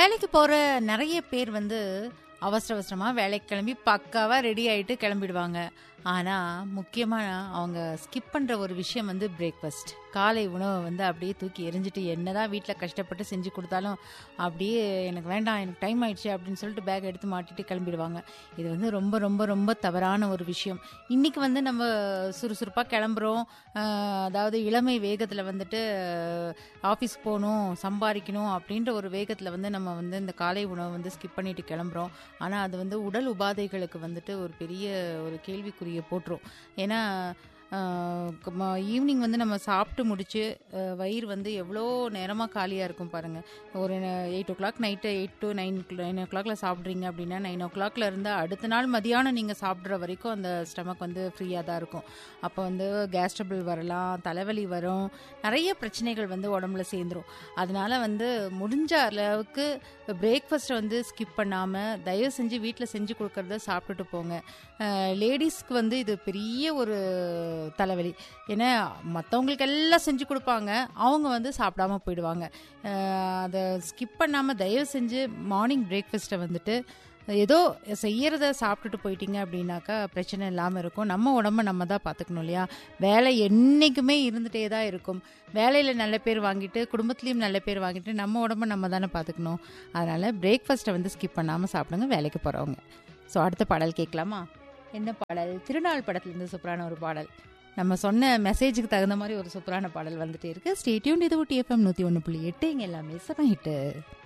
வேலைக்கு போற நிறைய பேர் வந்து அவசர அவசரமா வேலைக்கு கிளம்பி பக்காவா ரெடி ஆயிட்டு கிளம்பிடுவாங்க ஆனா முக்கியமா அவங்க ஸ்கிப் பண்ற ஒரு விஷயம் வந்து பிரேக்ஃபாஸ்ட் காலை உணவை வந்து அப்படியே தூக்கி எரிஞ்சிட்டு என்னதான் வீட்டில் கஷ்டப்பட்டு செஞ்சு கொடுத்தாலும் அப்படியே எனக்கு வேண்டாம் எனக்கு டைம் ஆயிடுச்சு அப்படின்னு சொல்லிட்டு பேக் எடுத்து மாட்டிட்டு கிளம்பிடுவாங்க இது வந்து ரொம்ப ரொம்ப ரொம்ப தவறான ஒரு விஷயம் இன்னைக்கு வந்து நம்ம சுறுசுறுப்பாக கிளம்புறோம் ஆஹ் அதாவது இளமை வேகத்தில் வந்துட்டு ஆஃபீஸ் போகணும் சம்பாதிக்கணும் அப்படின்ற ஒரு வேகத்தில் வந்து நம்ம வந்து இந்த காலை உணவை வந்து ஸ்கிப் பண்ணிட்டு கிளம்புறோம் ஆனால் அது வந்து உடல் உபாதைகளுக்கு வந்துட்டு ஒரு பெரிய ஒரு கேள்விக்குறியை போட்டுரும் ஏன்னா ஈவினிங் வந்து நம்ம சாப்பிட்டு முடிச்சு அஹ், வயிறு வந்து எவ்வளோ நேரமாக காலியாக இருக்கும் பாருங்கள் ஒரு eight o'clock night eight to nine nine ஓ கிளாக்ல சாப்பிட்றீங்க அப்படின்னா நைன் ஓ கிளாக்ல இருந்து அடுத்த நாள் மதியானம் நீங்கள் சாப்பிட்ற வரைக்கும் அந்த ஸ்டமக் வந்து ஃப்ரீயாக தான் இருக்கும் அப்போ வந்து கேஸ் ட்ரபிள் வரலாம் தலைவலி வரும் நிறைய பிரச்சனைகள் வந்து உடம்புல சேர்ந்துரும் அதனால வந்து முடிஞ்ச அளவுக்கு பிரேக்ஃபாஸ்ட்டை வந்து ஸ்கிப் பண்ணாமல் தயவு செஞ்சு வீட்டில் செஞ்சு கொடுக்கறத சாப்பிட்டுட்டு போங்க லேடிஸ்க்கு வந்து இது பெரிய ஒரு தலைவலி ஏன்னா மற்றவங்களுக்கு எல்லாம் செஞ்சு கொடுப்பாங்க அவங்க வந்து சாப்பிடாம போயிடுவாங்க அஹ் அதை ஸ்கிப் பண்ணாமல் தயவு செஞ்சு மார்னிங் பிரேக்ஃபாஸ்ட்டை வந்துட்டு ஏதோ செய்யறத சாப்பிட்டுட்டு போயிட்டீங்க அப்படின்னாக்கா பிரச்சனை இல்லாமல் இருக்கும் நம்ம உடம்ப நம்ம தான் பார்த்துக்கணும் இல்லையா வேலை என்றைக்குமே இருந்துகிட்டே தான் இருக்கும் வேலையில் நல்ல பேர் வாங்கிட்டு குடும்பத்துலேயும் நல்ல பேர் வாங்கிட்டு நம்ம உடம்ப நம்ம தானே பார்த்துக்கணும் அதனால் பிரேக்ஃபாஸ்ட்டை வந்து ஸ்கிப் பண்ணாமல் சாப்பிடுங்க வேலைக்கு போகிறவங்க ஸோ அடுத்த பாடல் கேட்கலாமா என்ன பாடல் திருநாள் படத்துலேருந்து சூப்பரான ஒரு பாடல் நம்ம சொன்ன மெசேஜுக்கு தகுந்த மாதிரி ஒரு சூப்பரான பாடல் வந்துட்டே இருக்கு ஸ்டேட்யூன் இது டிஎஃப்எம் நூற்றி ஒன்று புள்ளி எட்டு இங்கே எல்லாமே செவன் ஹிட்டு